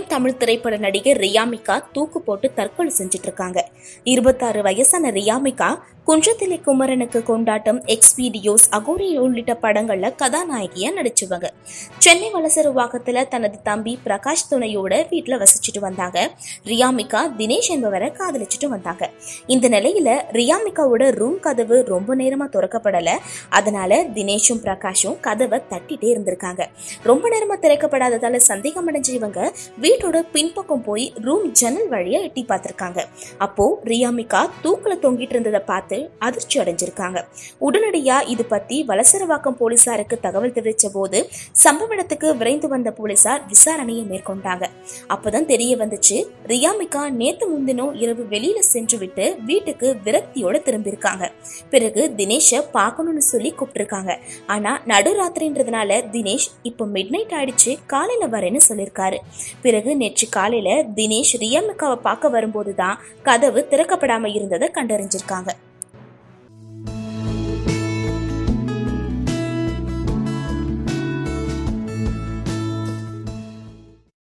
பிரபலம் தமிழ் திரைப்பட நடிகை ரியாமிகா தூக்கு போட்டு தற்கொலை செஞ்சுட்டு இருக்காங்க இருபத்தாறு வயசான ரியாமிகா குன்றத்திலே குமரனுக்கு கொண்டாட்டம் எக்ஸ் வீடியோஸ் அகோரி உள்ளிட்ட படங்கள்ல கதாநாயகியா நடிச்சுவங்க சென்னை வலசரவாக்கத்துல தனது தம்பி பிரகாஷ் துணையோட வீட்டுல வசிச்சுட்டு வந்தாங்க ரியாமிகா தினேஷ் என்பவரை காதலிச்சுட்டு வந்தாங்க இந்த நிலையில ரியாமிகாவோட ரூம் கதவு ரொம்ப நேரமா திறக்கப்படல அதனால தினேஷும் பிரகாஷும் கதவை தட்டிட்டே இருந்திருக்காங்க ரொம்ப நேரமா திறக்கப்படாததால சந்தேகம் அடைஞ்ச இவங்க வீட்டோட பின்பக்கம் போய் ரூம் ஜன்னல் வழியா எட்டி பார்த்திருக்காங்க அப்போ ரியாமிகா தூக்குல தொங்கிட்டு இருந்ததை பார்த்து அதிர்ச்சி அடைஞ்சிருக்காங்க உடனடியா இது பத்தி வலசரவாக்கம் போலீசாருக்கு தகவல் தெரிவிச்ச போது சம்பவ இடத்துக்கு விரைந்து வந்த போலீசார் விசாரணையை மேற்கொண்டாங்க அப்பதான் தெரிய வந்துச்சு ரியாமிகா நேத்து முன்தினம் இரவு வெளியில சென்று விட்டு வீட்டுக்கு விரக்தியோட திரும்பியிருக்காங்க பிறகு தினேஷை பார்க்கணும்னு சொல்லி கூப்பிட்டிருக்காங்க ஆனா நடுராத்திரின்றதுனால தினேஷ் இப்போ மிட் நைட் ஆயிடுச்சு காலையில வரேன்னு சொல்லியிருக்காரு பிறகு நேற்று காலையில தினேஷ் ரியாமிகாவை பார்க்க வரும்போது தான் கதவு திறக்கப்படாம இருந்ததை கண்டறிஞ்சிருக்காங்க